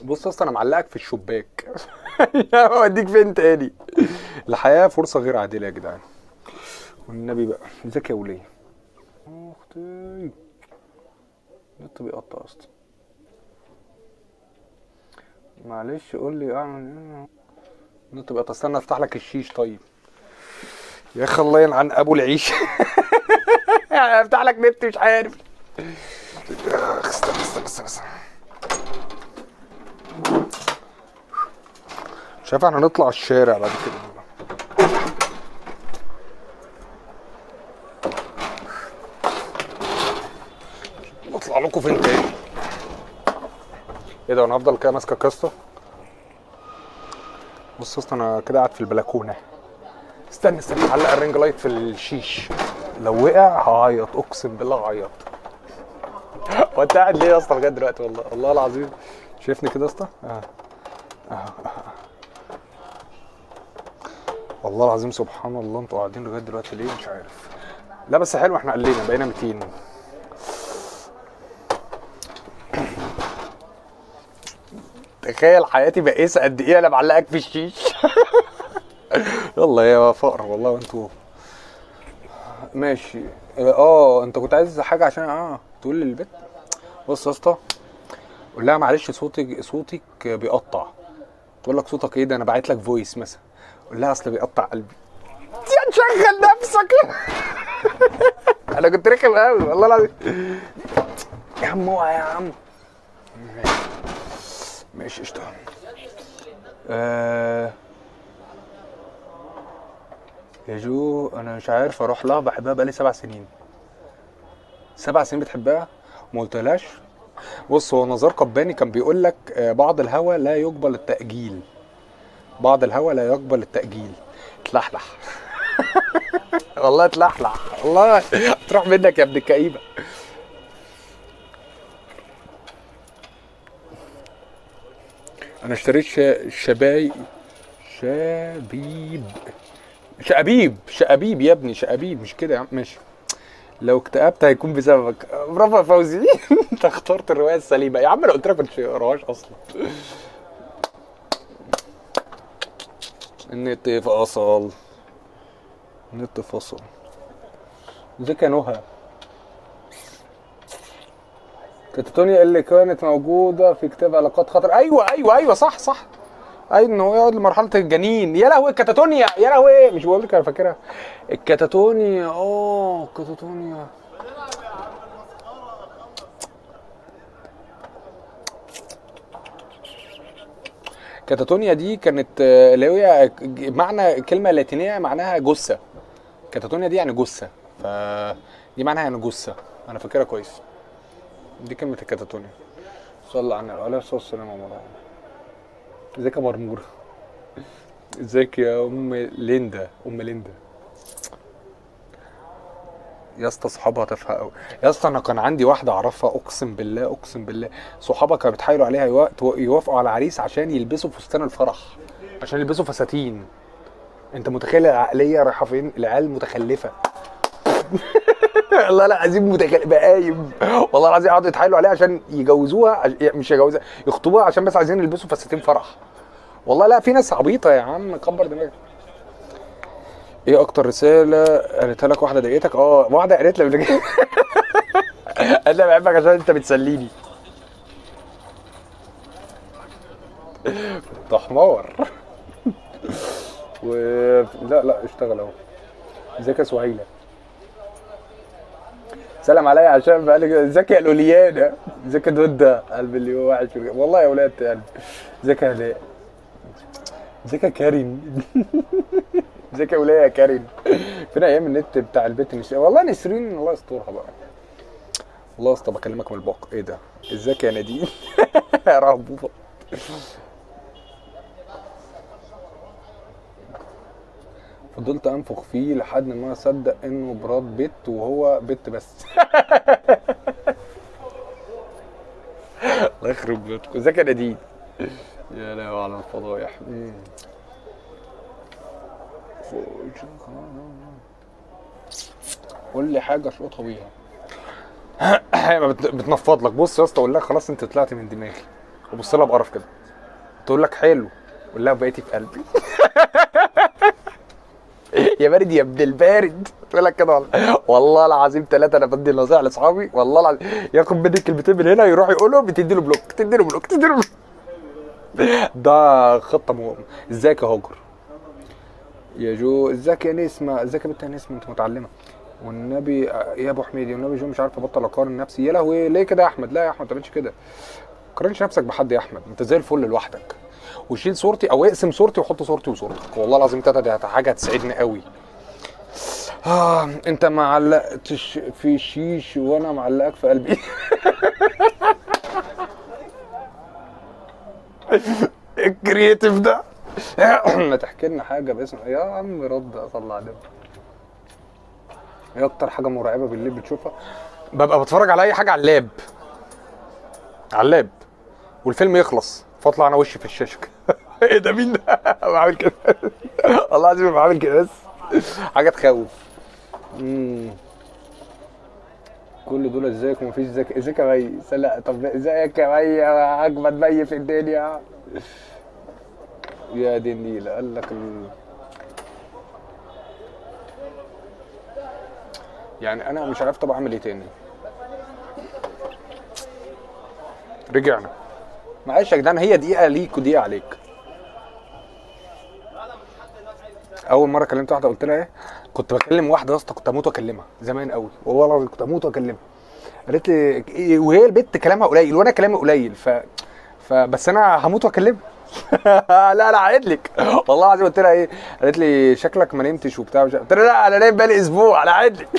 بص اصلا انا معلقك في الشباك اوديك فين تاني الحياه فرصه غير عادله يا جدعان والنبي بقى ازيك يا وليه اختي النت بيقطع اصلا معلش قول لي اعمل ايه النت بيقطع استنى افتح لك الشيش طيب يا اخي الله يلعن ابو العيش افتح لك نت مش عارف استنى استنى استنى, استنى. شايف احنا نطلع الشارع بعد كده نطلع لكم فين تاني ايه ده انا هفضل كده ماسكه الكاسته بص اصلا انا كده قاعد في البلكونه استنى استنى علق الرينج لايت في الشيش لو وقع هعيط اقسم بالله هعيط هو انت قاعد ليه يا اسطى لغايه دلوقتي والله والله العظيم شايفني كده يا اسطى اه والله العظيم سبحان الله انتوا قاعدين لغايه دلوقتي ليه مش عارف لا بس حلو احنا قلينا بقينا 200 تخيل حياتي بائسه قد ايه انا معلقك في الشيش يلا يا فقر والله وانتوا ماشي اه انت كنت عايز حاجه عشان اه تقول للبيت بص يا اسطى قول لها معلش صوتك صوتك بيقطع تقول لك صوتك ايه ده انا باعت لك فويس مثلا قول لها اصل بيقطع قلبي يا تشغل نفسك انا كنت رخم قوي والله العظيم يا عم اوعى يا عم ماشي قشطه آه يا جو انا مش عارف اروح لها بحبها بقالي سبع سنين سبع سنين بتحبها ما قلتلهاش بص هو نزار قباني كان بيقول لك آه، بعض الهوى لا يقبل التأجيل بعض الهوى لا يقبل التأجيل تلحلح والله تلحلح والله تروح منك يا ابن الكئيبة انا اشتريت شا... شباي شبيب شقبيب شقبيب يا ابني شقبيب مش كده يا عم ماشي لو اكتئبت هيكون بسببك برافو يا فوزي انت اخترت الروايه السليمه يا عم انا قلت لك ما تقراهاش اصلا النت فصل النت فصل ازيك يا نهى كاتاتونيا اللي كانت موجوده في كتاب علاقات خطر ايوه ايوه ايوه صح صح ايوه ان هو يقعد لمرحله الجنين يا لهوي الكاتاتونيا يا لهوي مش بقول لك انا فاكرها الكاتاتونيا اه الكاتاتونيا كاتاتونيا دي كانت آه، اللي هي معنى كلمه لاتينيه معناها جثه كاتاتونيا دي يعني جثه ف دي معناها يعني جثه انا فاكرها كويس دي كلمه الكاتاتونيا صلى على النبي عليه الصلاه والسلام يا مولانا ازيك يا مرمور ازيك يا ام ليندا ام ليندا يا اسطى صحابها تافهه قوي يا اسطى انا كان عندي واحده اعرفها اقسم بالله اقسم بالله صحابها كانوا بيتحايلوا عليها يوا- يوافقوا على عريس عشان يلبسوا فستان الفرح عشان يلبسوا فساتين انت متخيل العقليه رايحه فين العيال متخلفه والله العظيم متخلف بقايم والله العظيم قعدوا يتحايلوا عليها عشان يجوزوها عش- مش يجوزوها يخطبوها عشان بس عايزين يلبسوا فساتين فرح والله لا في ناس عبيطه يا عم كبر دماغك ايه اكتر رساله قالتها لك واحده ضايقتك اه واحده قالت لي قبل كده قالت لي بحبك عشان انت بتسليني انت حمار و لا لا اشتغل اهو ازيك يا سهيله سلام عليا عشان بقالي كده ازيك يا لوليانا ازيك يا دوده قلب اللي هو وحش والله يا ولاد قلبي ازيك يا هلاء ازيك يا كريم ازيك يا وليه يا كريم فين ايام النت بتاع البيت نسرين والله نسرين الله يسترها بقى والله يا اسطى بكلمك من الباقة ايه ده ازيك يا نادين يا رهبوبه فضلت انفخ فيه لحد ما اصدق انه براد بيت وهو بيت بس الله يخرب بيتكم ازيك يا نادين يا لهوي على الفضايح مم. قول لي حاجه اشقطها بيها ما بت- بتنفض لك بص يا اسطى اقول لك خلاص انت طلعت من دماغي تبص لها بقرف كده تقول لك حلو قول لها بقيتي في قلبي يا بارد يا ابن البارد تقول لك كده والله والله العظيم ثلاثه انا بدي نصيحه لاصحابي والله العظيم ياخد مني كلمتين من هنا يروح يقوله بتدي له بلوك تدي له بلوك تدي له بلوك ده خطه مو... ازيك يا هاجر يا جو ازيك يا نسمه ازيك يا بنت يا نسمه انت متعلمه والنبي يا ابو حميد والنبي جو مش عارف ابطل اقارن نفسي يا لهوي ليه كده يا احمد لا يا احمد ما تعملش كده ما تقارنش نفسك بحد يا احمد انت زي الفل لوحدك وشيل صورتي او اقسم صورتي وحط صورتي وصورتك والله العظيم تلاته دي حاجه هتسعدني قوي آه انت ما علقتش في شيش وانا معلقك في قلبي الكرييتيف ده ما تحكي لنا حاجه باسم يا عم رد اطلع عليك ايه اكتر حاجه مرعبه بالليل بتشوفها ببقى بتفرج على اي حاجه على اللاب على اللاب والفيلم يخلص فاطلع انا وشي في الشاشه كده. ايه ده مين ده بعمل كده والله العظيم بعمل كده بس حاجه تخوف مم. كل دول ازيك ومفيش ازيك ازيك يا مي لا طب ازيك يا مي يا اجمد مي في الدنيا يا دي النيل قال لك ال... يعني انا مش عارف طب اعمل ايه تاني رجعنا معلش يا جدعان هي دقيقه ليك ودقيقه عليك اول مره كلمت واحده قلت لها ايه كنت بكلم واحده يا اسطى كنت اموت واكلمها زمان قوي والله العظيم كنت اموت واكلمها قالت لي إيه وهي البت كلامها قليل وانا كلامي قليل ف فبس انا هموت واكلمها لا لا عيد لك والله العظيم قلت لها ايه قالت لي شكلك ما نمتش وبتاع مش عارف. قلت لها لا انا نايم بقالي اسبوع انا عيد لك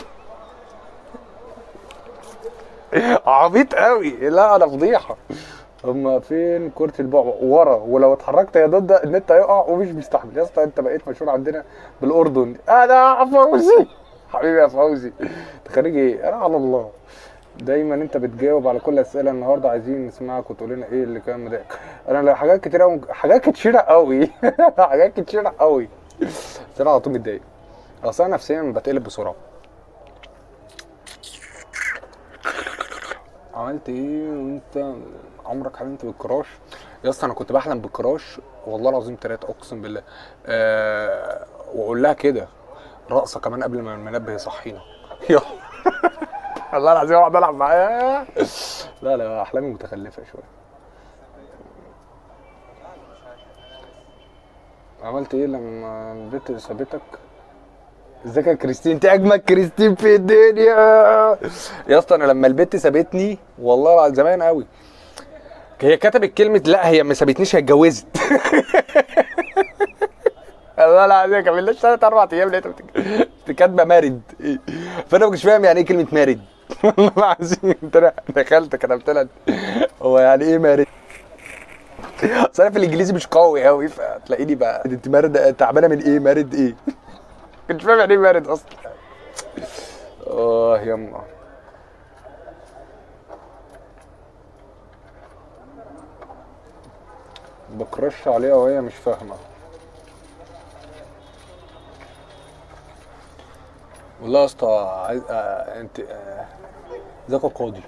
عبيط قوي لا انا فضيحه هما فين كرة البعبع ورا ولو اتحركت يا ضد النت هيقع ومش بيستحمل يا اسطى انت بقيت مشهور عندنا بالاردن انا فوزي حبيبي يا فوزي انت خارج ايه انا على الله دايما انت بتجاوب على كل الاسئله النهارده عايزين نسمعك وتقول لنا ايه اللي كان مضايقك انا لا حاجات كتير قوي حاجات كتيره قوي حاجات كتيره قوي بس انا على طول متضايق اصل انا نفسيا بتقلب بسرعه عملت ايه وانت عمرك حلمت بالكراش يا اسطى انا كنت بحلم بالكراش والله العظيم ثلاثة اقسم بالله أه واقول لها كده رقصه كمان قبل ما المنبه يصحينا يا والله العظيم اقعد العب معايا لا لا احلامي متخلفه شويه عملت ايه لما البنت سابتك ازيك يا كريستين انت اجمل كريستين في الدنيا يا اسطى انا لما البت سابتني والله العظيم زمان قوي هي كتبت كلمه لا هي ما سابتنيش هي اتجوزت والله العظيم ما كملناش ثلاث اربع ايام لقيتها بتك- كاتبه مارد فانا ما كنتش فاهم يعني ايه كلمه مارد والله العظيم انت انا دخلت كتبت لها هو يعني ايه مارد اصل انا في الانجليزي مش قوي قوي فتلاقيني بقى انت مارد تعبانه من ايه مارد ايه كنتش فاهم يعني ايه مارد اصلا اه يما بكرش عليها وهي مش فاهمه والله يا اسطى عايز آه انت آه، ازيك يا قاضي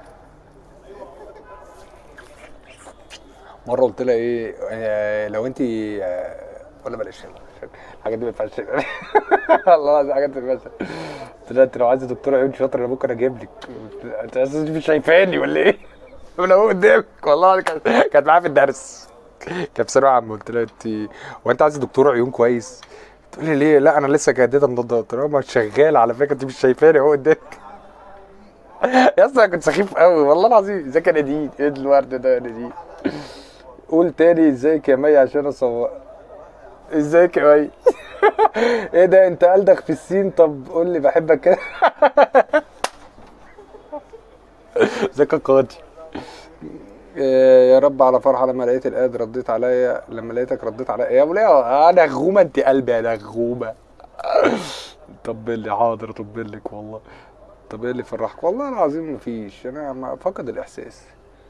مره قلت لها ايه آه لو انت آه ولا بلاش عشان الحاجات دي ما ينفعش والله العظيم حاجات ما ينفعش قلت لها انت لو عايزه دكتوره عيون شاطر انا ممكن اجيب لك انت اساسا مش شايفاني ولا ايه؟ انا هو قدامك والله كانت كانت معايا في الدرس كانت في ثانويه عامه قلت لها انت هو انت عايزه دكتوره عيون كويس؟ تقول لي ليه؟ لا انا لسه جديده النضاره قلت لها ما شغال على فكره انت مش شايفاني اهو قدامك يا اسطى أنا كنت سخيف قوي والله العظيم ازيك يا نادين ايه الورد ده يا نادين قول تاني ازيك يا مي عشان اصور ازيك يا مي ايه ده انت قلدك في السين طب قول لي بحبك كده ازيك يا قاضي إيه يا رب على فرحه لما لقيت الاد رديت عليا لما لقيتك رديت عليا يا وليه انا غومه انت قلبي يا نغومه طب لي حاضر طب لك والله طب ايه اللي فرحك والله العظيم مفيش انا ما- فقد الاحساس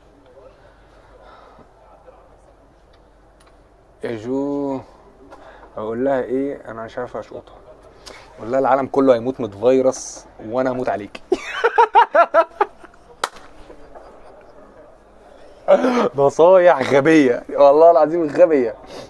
يا جو اقول لها ايه انا مش عارف اشقطها اقول لها العالم كله هيموت من فيروس وانا هموت عليك نصايح غبيه والله العظيم غبيه